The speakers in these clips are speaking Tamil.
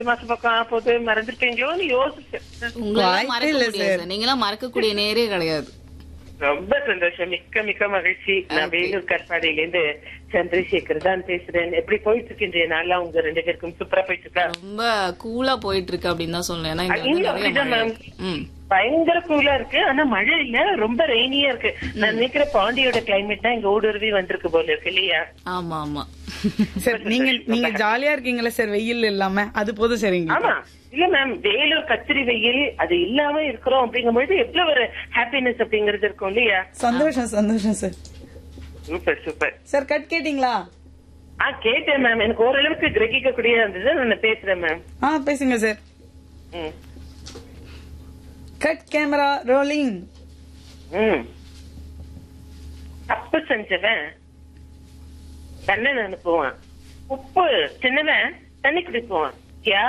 மாசம் பக்கம் ஆக போது மறந்துட்டீங்களோன்னு யோசிச்சேன் உங்களால வாய்ப்பே மறக்க இல்ல முடியாது சார் நீங்களாம் மறக்கக்கூடிய நேரே கிடையாது ரொம்ப சந்தோஷம் மிக்க மிக்க மகிழ்ச்சி நான் வேலூர் கற்பாடியில இருந்து சந்திரசேகர் தான் பேசுறேன் எப்படி போயிட்டு இருக்கு இன்றைய நாள்ல உங்க ரெண்டு பேருக்கும் சூப்பரா போயிட்டு இருக்கா ரொம்ப கூலா போயிட்டு இருக்கு அப்படின்னு தான் சொல்லணும் ஏன்னா இங்க வந்து இங்க நிறைய அப்படிதான் மழை மேம். இருக்கு. ம் பயங்கர கூலா இருக்கு ஆனா மழை இல்ல ரொம்ப ரெய்னியா இருக்கு நான் நினைக்கிற பாண்டியோட கிளைமேட் தான் இங்க ஊடுருவி வந்திருக்கு போல இருக்கு இல்லையா ஆமா ஆமா சார் நீங்க நீங்க ஜாலியா இருக்கீங்களா சார் வெயில் இல்லாம அது போதும் சரிங்க ஆமா இல்ல மேம் வேலூர் கத்திரி வெயில் அது இல்லாம இருக்கிறோம் அப்படிங்கும்போது எவ்வளவு ஒரு ஹாப்பினஸ் அப்படிங்கறது இருக்கும் இல்லையா சந்தோஷம் சந்தோஷம் sir super super sir cut கேட்டீங்களா ஆ கேட்டேன் மேம் எனக்கு ஓரளவுக்கு கிரகிக்க கூடிய இருந்தது நான் பேசுறேன் மேம் ஆ பேசுங்க சார் ம் கட் கேமரா ரோலிங் ம் தப்பு செஞ்சவன் தண்ணன் அனுப்புவான் உப்பு சின்னவன் தண்ணி குடிப்புவான் யா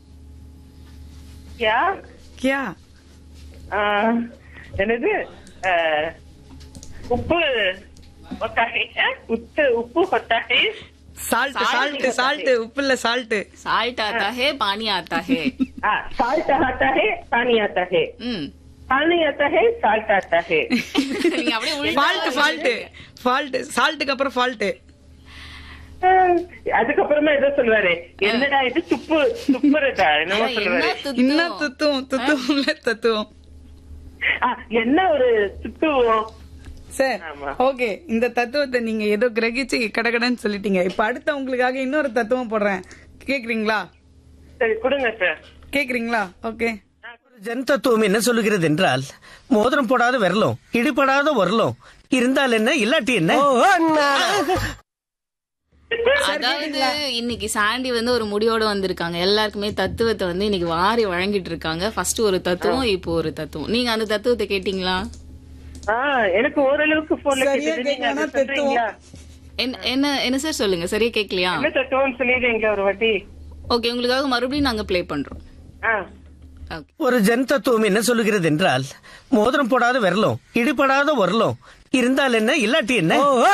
யா கியா ஆ, என்னது ஆ, உப்பு ஒத்தாகை ஆ? உப்பு உப்பு ஒத்தாகை சால்ட் சால்ட் சால்ட் உப்பு இல்ல சால்ட் சால்ட் ஆத்தா ஹே பானி ஆத்தா ஹே साल्ट आता है पानी आता है ம் पानी आता है साल्ट आता है நீங்க அப்படியே உள்டா ஃபால்ட் ஃபால்ட் ஃபால்ட் சால்ட்டுக்கு அப்புறம் ஃபால்ட் ஆ, அதுக்கப்புறமா ஏதோ சொல்லுவாரு என்னடா இது துப்பு துப்புறதா என்னமோ என்ன சொல்லுவாரு இன்னும் துத்தம் துத்துவம் துத்துவம்ல தத்துவம் ஆ, என்ன ஒரு துத்துவோம் சார் ஆமா. ஓகே இந்த தத்துவத்தை நீங்க ஏதோ கிரகிச்சு கடகடன்னு சொல்லிட்டீங்க இப்ப அடுத்த உங்களுக்காக இன்னொரு தத்துவம் போடுறேன் கேக்குறீங்களா சரி கொடுங்க சார் கேக்குறீங்களா ஓகே ஜன் தத்துவம் என்ன சொல்லுகிறது என்றால் மோதிரம் போடாத விரலும் இடிபடாத உரலும் இருந்தால் என்ன இல்லாட்டி என்ன அதாவது இன்னைக்கு சாண்டி வந்து ஒரு முடிவோட வந்திருக்காங்க எல்லாருக்குமே தத்துவத்தை வந்து இன்னைக்கு வாரி வழங்கிட்டு இருக்காங்க ஃபர்ஸ்ட் ஒரு தத்துவம் இப்போ ஒரு தத்துவம் நீங்க அந்த தத்துவத்தை கேட்டீங்களா ஆ, எனக்கு ஓரளவுக்கு போன்ல சரியா கேட்டது நீங்க அதை கேட்கலன்னா சொல்றீங்களா என்ன என்ன என்ன சார் சொல்லுங்க சரியா கேட்கலையா என்ன தத்துவம் சொல்லிடுறீங்க ஒரு வாட்டி ஓகே உங்களுக்காக மறுபடியும் நாங்க ப்ளே பண்றோம் ஆ ஓகே ஒரு ஜன் தத்துவம் என்ன சொல்லுகிறது என்றால் மோதிரம் போடாத விரலும் இடிபடாத உரலும் இருந்தால் என்ன இல்லாட்டி என்ன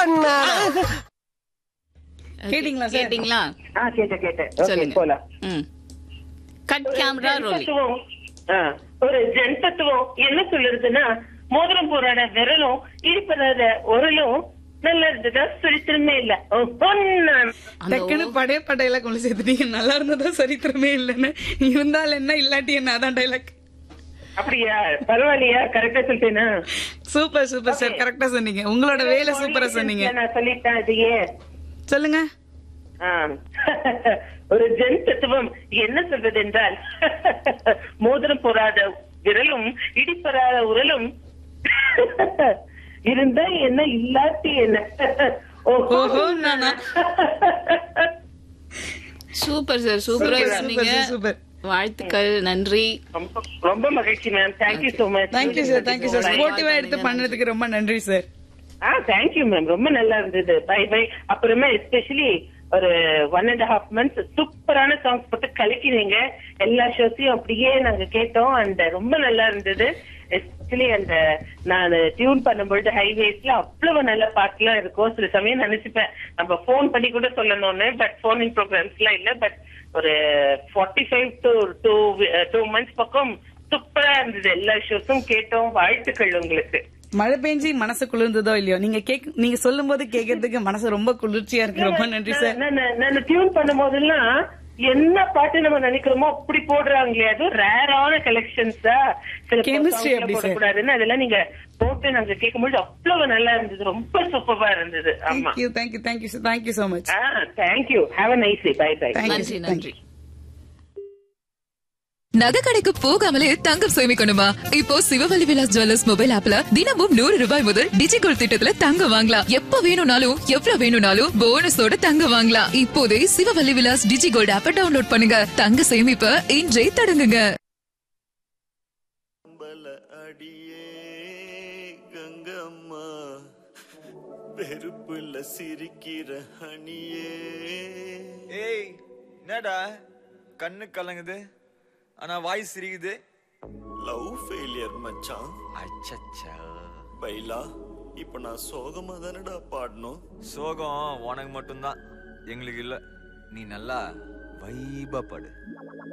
கேட்டீங்களா சார் கேட்டீங்களா ஆ கேட்டேன் கேட்டேன் ஓகே சொல்லுங்க போலாம் ம் கட் கேமரா ஜென் ரோலிங் தத்துவம் ஆ, ஒரு ஜென் தத்துவம் என்ன சொல்லுறதுன்னா மோதிரம் போராட விரலும் இடிப்படாத உரலும் நல்லா இருந்ததா சரித்திரமே இல்ல ஓ, பொன்னா. டக்குன்னு படைய படையில கொண்டு சேர்த்துட்டீங்க நல்லா இருந்ததா சரித்திரமே இல்லைன்னு இருந்தால் என்ன இல்லாட்டி என்ன அதான் டைலாக் அப்படியா பரவாயில்லையா கரெக்டா சொல்லிட்டேனா சூப்பர் சூப்பர் சார் கரெக்டா சொன்னீங்க உங்களோட வேலை சூப்பரா சொன்னீங்க நான் சொல்லிட்டேன் அதையே சொல்லுங்க ஆ. ஒரு ஜென் தத்துவம் என்ன சொல்வது என்றால் மோதிரம் போராத விரலும் இடிப்படாத உரலும் இருந்தா என்ன இல்லாட்டி என்ன ஓஹோ, நானா? சூப்பர் சார் சூப்பரா சூப்பர் சொன்னீங்க சார் சூப்பர் வாழ்த்துக்கள் நன்றி ரொம்ப ரொம்ப மகிழ்ச்சி ma'am thank you so much thank you sir thank you sir ஸ்போர்ட்டிவா எடுத்து பண்ணதுக்கு ரொம்ப நன்றி சார் ஆ தேங்க்யூ மேம் ரொம்ப நல்லா இருந்தது பை பை அப்புறமா எஸ்பெஷலி ஒரு ஒன் அண்ட் ஹாஃப் மந்த்ஸ் சூப்பரான சாங்ஸ் போட்டு கலக்கினீங்க எல்லா ஷோஸையும் அப்படியே நாங்க கேட்டோம் அண்ட் ரொம்ப நல்லா இருந்தது எஸ்பெஷலி அந்த நான் டியூன் பண்ணும்பொழுது ஹைவேஸ்ல அவ்வளவு நல்ல பாட்டுலாம் இருக்கும் சில சமயம் நினைச்சுப்பேன் நம்ம ஃபோன் பண்ணி கூட சொல்லணும்னு பட் போனிங் ப்ரோக்ராம்ஸ் எல்லாம் இல்ல பட் ஒரு forty five to two two months பக்கம் சூப்பரா இருந்தது எல்லா ஷோஸும் கேட்டோம் வாழ்த்துக்கள் உங்களுக்கு மழை பெஞ்சு மனசு குளிர்ந்ததோ இல்லையோ நீங்க கேக் நீங்க சொல்லும் போது கேக்குறதுக்கு மனசு ரொம்ப குளிர்ச்சியா இருக்கு ரொம்ப நன்றி சார் நான் நான் நான் டியூன் பண்ணும் போதெல்லாம் என்ன பாட்டு நம்ம நினைக்கிறோமோ அப்படி போடுறாங்களே அது ரேரான கலெக்ஷன்ஸா சில Chemistry அப்படி sir. போடக்கூடாதுன்னு அதெல்லாம் நீங்க போட்டு நாங்க கேட்கும்போது அவ்வளவு நல்லா இருந்தது ரொம்ப சூப்பரா இருந்தது ஆமா thank you thank you thank you sir thank you so much ah thank you have a nice day bye bye thank you நன்றி நன்றி நகை கடைக்கு போகாமலே தங்கம் சேமிக்கணுமா இப்போ சிவவல்லி விலாஸ் ஜுவல்லர்ஸ் மொபைல் ஆப்ல தினமும் நூறு ரூபாய் முதல் டிஜிகோல் திட்டத்துல தங்கம் வாங்கலாம் எப்ப வேணும்னாலும் எவ்வளவு வேணும்னாலும் போனஸோட தங்கம் வாங்கலாம் இப்போதே சிவவல்லி விலாஸ் டிஜிகோல்ட் ஆப்ப டவுன்லோட் பண்ணுங்க தங்க சேமிப்ப இன்றே தொடங்குங்க அம்பல அடியே கங்கம்மா பெருப்புல சிரிக்கிற ஹனியே ஏய் என்னடா கண்ணு கலங்குது ஆனா வாய் சிரிக்குது லவ் ஃபெயிலியர் மச்சான் அச்சச்சா பைலா இப்ப நான் சோகமா தானடா பாடணும் சோகம் உனக்கு மட்டும்தான் எங்களுக்கு இல்ல நீ நல்லா வைபா படு